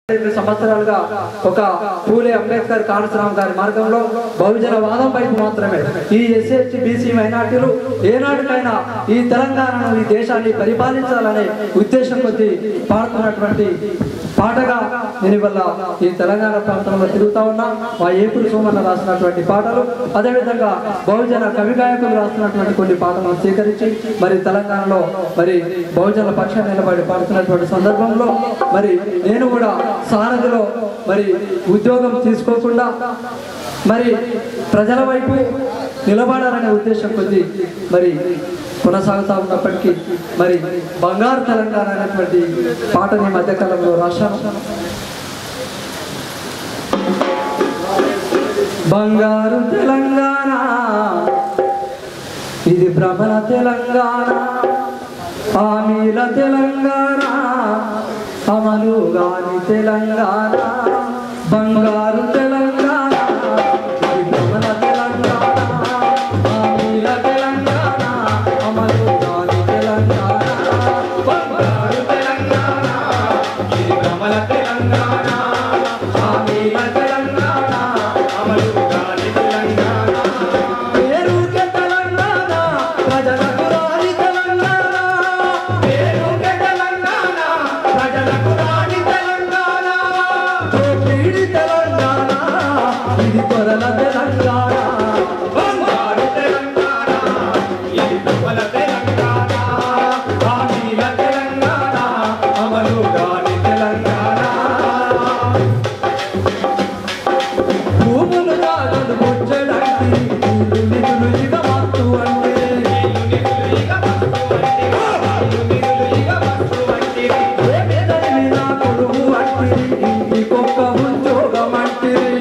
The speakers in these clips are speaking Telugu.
ఐదు సంవత్సరాలుగా ఒక పూలే అంబేద్కర్ కాళేశ్వరం గారి మార్గంలో బహుజన వాదం వైపు మాత్రమే ఈ ఎస్సీ బీసీ మైనార్టీలు ఏనాటికైనా ఈ తెలంగాణను ఈ దేశాన్ని పరిపాలించాలనే ఉద్దేశం కొద్దీ పాడుతున్నటువంటి పాటగా నేను ఇవాళ ఈ తెలంగాణ ప్రాంతంలో తిరుగుతా ఉన్నా మా ఏపురు సోమన్న రాసినటువంటి పాటలు అదేవిధంగా బహుజన కవి గాయకులు రాస్తున్నటువంటి కొన్ని పాటలను స్వీకరించి మరి తెలంగాణలో మరి బహుజన పక్షాన్ని నిలబడి పాడుతున్నటువంటి సందర్భంలో మరి నేను కూడా సారథిలో మరి ఉద్యోగం తీసుకోకుండా మరి ప్రజల వైపు నిలబడాలనే ఉద్దేశం కొద్దీ మరి కొనసాగుతా ఉన్నప్పటికీ మరి బంగారు తెలంగాణ అనేటువంటి పాటని ఈ మధ్యకాలంలో రాశాను బంగారు తెలంగాణ ఇది భ్రమణ తెలంగాణ హామీల తెలంగాణ అమలు గాని తెలంగాణ బంగారు తెలంగాణ ఇది భ్రమణ తెలంగాణ హామీల తెలంగాణ అమలు గాని తెలంగాణ బంగారు తెలంగాణ ఇది భ్రమణ తెలంగాణ హామీల తెలంగాణ అమలు గాని తెలంగాణ పేరుకే తెలంగాణ ప్రజలకు రాని తెలంగాణ పేరుకే తెలంగాణ ప్రజలకు రాని తెలంగాణ దోపిడి తెలంగాణ ఇది కొరల తెలంగాణ బంగారు తెలంగాణ ఇది కొరల తెలంగాణ హామీల తెలంగాణ అమలు గాని తెలంగాణ భూములు కాదు ముచ్చడానికి నీళ్ళు నిధులు ఇక మత్తు అంటే ఏ పేదరిని నా కొడుకు అంటిరి ఇంటికొక్క ఉద్యోగం అంటిరి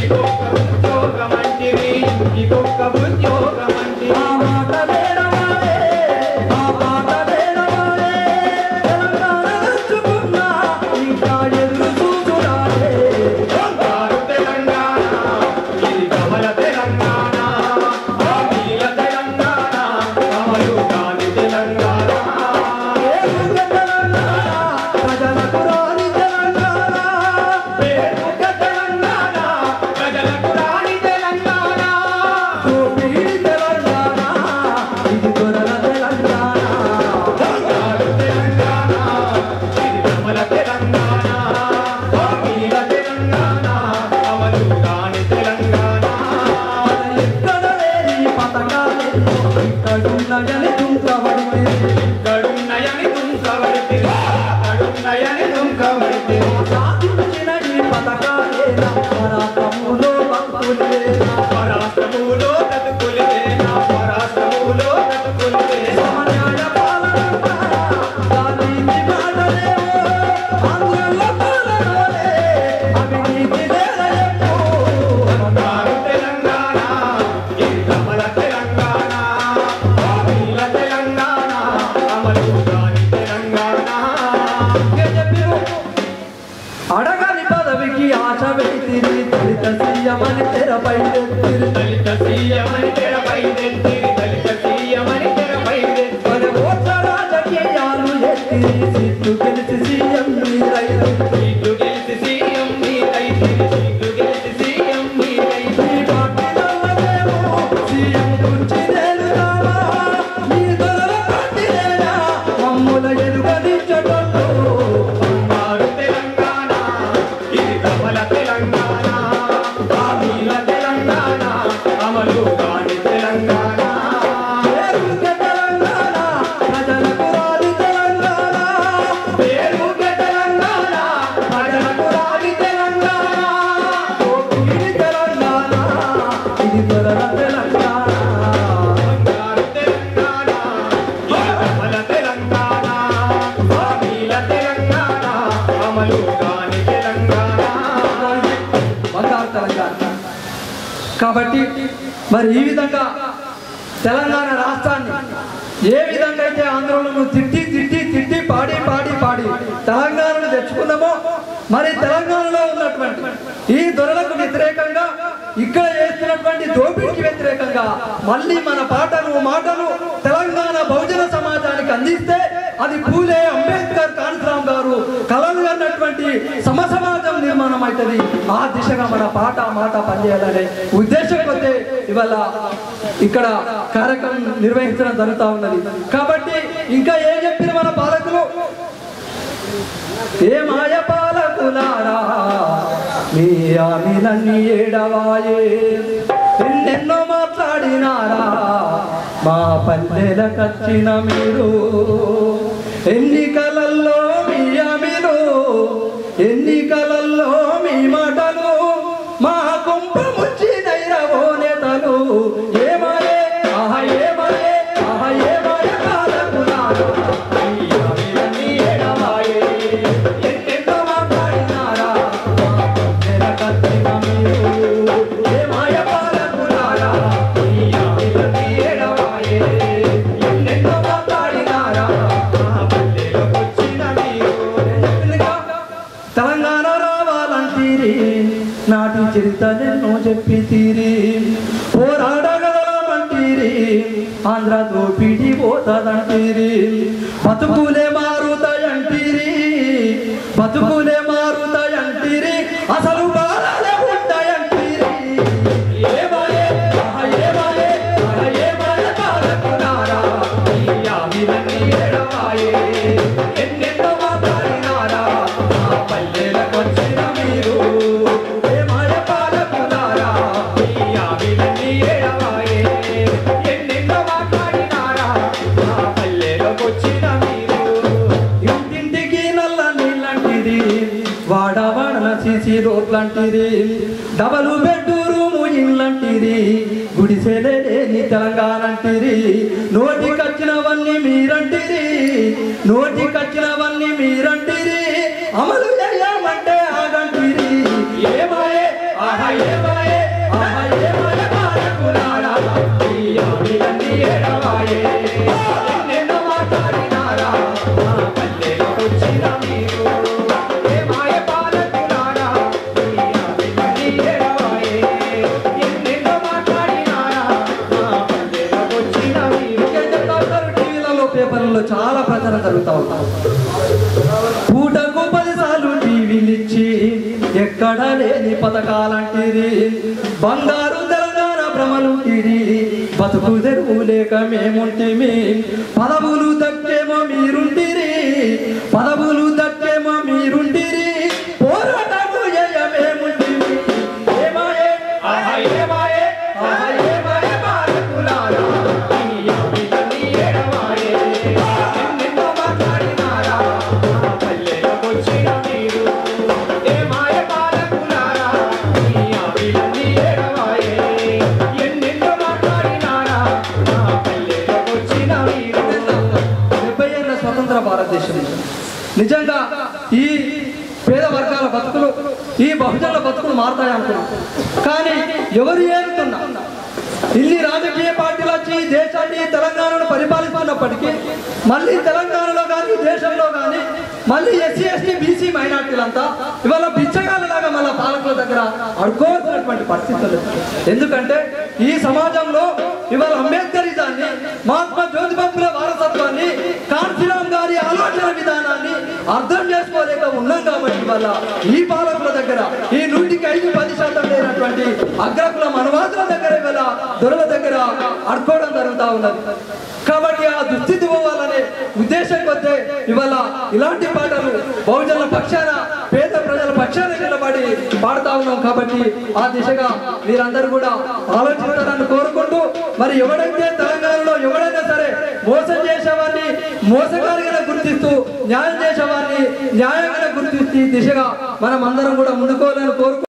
ఆ మాట వేడవాలే, ఆ మాట వేడవాలే, తెలంగాణ నచ్చుకున్నా ఇంకా ఎదురు చూసురాలే. బంగారు తెలంగాణ, ఇది కమల తెలంగాణ, హామీల తెలంగాణ, అమలు కాని తెలంగాణ. పేరుగ తెలంగాణ, ప్రజలకు రాని తెలంగాణ, పేరుగ తెలంగాణ, ప్రజలకు రాని తెలంగాణ. దోపిడీ తెలంగాణ, ఇది దొరల తెలంగాణ. బంగారు తెలంగాణ, ఇది కమల తెలంగాణ, హామీల తెలంగాణ, అమలు కాని తెలంగాణ. ఎక్కడ లేని పథకాలెన్నో ఇక్కడున్నయని తుంకబడితే ఇక్కడున్నయని తుంకబడితే అక్కడున్నయని తుంకబడితే సాధించిన ఈ పథకాలేనా పరాక్రములో భక్తులేనా పరాక్రములో బ్రతుకులేనా పరాక్రములో బ్రతుకులేనా సమన్యాయ పాలన గాంధీజీ మాటలేవో ఆంధ్రుల పాలనలే అవినీతి లేదెప్పో బంగారు తెలంగాణ ఇది కమల తెలంగాణ హామీల తెలంగాణ అమలు కాని తెలంగాణ అడగని పదవికి ఆశ వెతిరి దళిత సీయమని తెరపై తెత్తిరి దళిత సీయమని తెరపై తెత్తిరి దళిత సీయమని తెరపై తెత్తిరి ఓట్ల రాజకీయాలు ఎత్తిరి సీట్లు గెలిచి సీఎం మీరైతే సీట్లు గెలిచి సీఎం మీరైతే సీట్లు గెలిచి సీఎం మీరైతే ఈ పార్టీలో సీఎం గురించి తేలుతావా నీ దొరల పార్టీలేనా మమ్ముల ఎరుగనిచ్చటంలో బంగారు తెలంగాణ ఇది కమల తెలంగాణ హామీల తెలంగాణ అమలు కాని తెలంగాణ పేరుకే తెలంగాణ ప్రజలకు రాని తెలంగాణ పేరుకే తెలంగాణ ప్రజలకు రాని తెలంగాణ దోపిడీ తెలంగాణ ఇది త్వరల తెలంగాణ బంగారు తెలంగాణ ఇది కమల తెలంగాణ హామీల తెలంగాణ అమలు కాని తెలంగాణ బంగారు తెలంగాణ కాబట్టి మరి ఈ విధంగా తెలంగాణ రాష్ట్రాన్ని ఏ విధంగా అయితే ఆంధ్రలను తిట్టి తిట్టి తిట్టి పాడి పాడి పాడి తెలంగాణను తెచ్చుకున్నామో మరి తెలంగాణలో ఉన్నటువంటి ఈ దొరలకు వ్యతిరేకంగా ఇక్కడ చేస్తున్నటువంటి దోపిడీకి వ్యతిరేకంగా మళ్ళీ మన పాటలు మాటలు తెలంగాణ బహుజన సమాజానికి అందిస్తే అది పూలే అంబేద్కర్ కాన్సరామ్ గారు కలలు అన్నటువంటి సమసమాజ నిర్మాణం అవుతుంది ఆ దిశగా మన పాట మాట పనిచేయాలనే ఉద్దేశం కొద్ది ఇవాళ ఇక్కడ కార్యక్రమం నిర్వహించడం జరుగుతూ ఉన్నది కాబట్టి ఇంకా ఏం చెప్పిన మన పాలకులు ఏ మాయ పాలకులారా మీ ఆమెలన్నీ ఏడవాయే ఎన్నెన్నో మాట్లాడినారా మా పల్లెలకచ్చిన మీరు ఎన్నికలలో మీ ఆమెలు ఎన్నికలలో మీ మాటలు మా కుంప ముంచి నైరవో నేతలు ఏమాయే ఆహా ఏమాయే ఆహా ఏమాయ పాలకులారా మీ ఆమెలన్నీ ఏడవాయే ఎన్నెన్నో మాట్లాడినారా మా పల్లెలకచ్చిన మీరు ఏ మాయ పాలకులారా మీ ఆమెలన్నీ ఏడవాయే ఎన్నెన్నో మాట్లాడినారా మా పల్లెలకొచ్చిన మీరు తెలంగాణ రావాలంటీరి నాటి చరిత్రలెన్నో చెప్పి తీరి పోరాడగలమంటీరి ఆంధ్ర దోపిడి పోతదంటీరి బతుకులే మారుతాయంటీరి బతుకులే మారుతాయంటీరి అసలు బాధలే ఉంటాయంటీరి ఏమాయే ఆహా ఏమాయే ఆహా ఏమాయే బాధకులారా ఈ ఆవిలన్నీ ఏడవాయే ఎన్నెన్నో మాట్లాడినారా ఆ పల్లెలకొచ్చిన మీరు ఏమాయ పాలకులారా ఈ ఆవిలన్నీ ఏడవాయే ఎన్నెన్నో మాట్లాడినారా ఆ పల్లెలకొచ్చిన మీరు ఇంటింటికి నల్ల నీళ్ళంటిది వాడవాడల సీసీ రోడ్లంటిది డబలు బెడ్రూము ఇల్లంటిది గుడిసెలే లేని తెలంగాణ అంటిరి నోటికొచ్చినవన్నీ మీరంటిరి నోటికొచ్చినవన్నీ మీరంటిరి అమలు చేయమంటే ఆగంటిరి ఏమాయే ఆహా ఏమాయే ఆహా ఏమాయే పాలకులారా ఈ ఆవిలన్నీ ఏడవాయే ఎన్నెన్నో మాట్లాడినారా మా పల్లెలకొచ్చిన మీరు ఏమాయ పాలకులారా ఈ ఆవిలన్నీ ఏడవాయే ఎన్నెన్నో మాట్లాడినారా మా పల్లెలకొచ్చిన మీరు టీవీలలో పేపర్లలో చాలా ప్రచారం జరుగుతూ ఉంటాం పూటకు పదిసార్లు టీవీలిచ్చి ఎక్కడ లేని పథకాలంటిరి బంగారు తెలంగాణ భ్రమలుంటిరి బతుకు తెరువు లేక మేముంటిమి పదవులు దక్కేమో మీరుంటిరి పదవులు దక్కేమో మీరుంటిరి పోరాటము ఏయమేముంటిమి ఏమాయే ఆహా ఏమాయే ఆహా ఏమాయే బాలకులారా ఈ ఆవిడని ఏడవాయే ఎన్నెన్నో మాట్లాడినారా మా పల్లెలకొచ్చిన మీరు ఏమాయ పాలకులారా ఈ ఆవిడని ఏడవాయే ఎన్నెన్నో మాట్లాడినారా మా పల్లెలకొచ్చిన మీరు డెబ్బై ఏళ్ళ స్వతంత్ర భారతదేశం నిజంగా ఈ పేద వర్గాల బతుకులు ఈ బహుజనుల బతుకులు మారుతాయి అనుకున్నాం కానీ ఎవరు ఏరుతున్నా ఇన్ని రాజకీయ పార్టీలు వచ్చి ఈ దేశాన్ని తెలంగాణను పరిపాలిస్తున్నప్పటికీ మళ్ళీ తెలంగాణలో కానీ దేశంలో కానీ మళ్ళీ ఎస్సీ ఎస్టీ బీసీ మైనార్టీలంతా ఇవాళ బిచ్చగాళ్ళలాగా మళ్ళీ పాలకుల దగ్గర అడుకోవాల్సినటువంటి పరిస్థితులు ఎందుకంటే ఈ సమాజంలో ఇవాళ అంబేద్కరిజాన్ని మహాత్మా జ్యోతిబాబుల వారసత్వాన్ని కాన్సీరామ్ గారి ఆలోచన విధానాన్ని అర్థం చేసుకోలేక ఉన్నాం కాబట్టి వల్ల ఈ పాలకుల దగ్గర ఈ నూటికి ఐదు పది శాతం లేనటువంటి అగ్రకుల మనవాదుల దగ్గర ఇవాళ దొరల దగ్గర అడుకోవడం జరుగుతూ ఉన్నది కాబట్టి ఆ దుస్థితి పోవాలనే ఉద్దేశం కొద్దే ఇవాళ ఇలాంటి పాటలు బహుజనుల పక్షాన పేద ప్రజల పక్షాన నిలబడి పాడుతా ఉన్నాం కాబట్టి ఆ దిశగా మీరందరూ కూడా ఆలోచిస్తారని కోరుకుంటూ మరి ఎవడైతే తెలంగాణలో ఎవడైనా సరే మోసం చేసేవాడిని మోసగారిగా గుర్తిస్తూ న్యాయం చేసేవాడిని న్యాయంగా గుర్తిస్తూ ఈ దిశగా మనం అందరం కూడా ముందుకోవాలని కోరుకుంటూ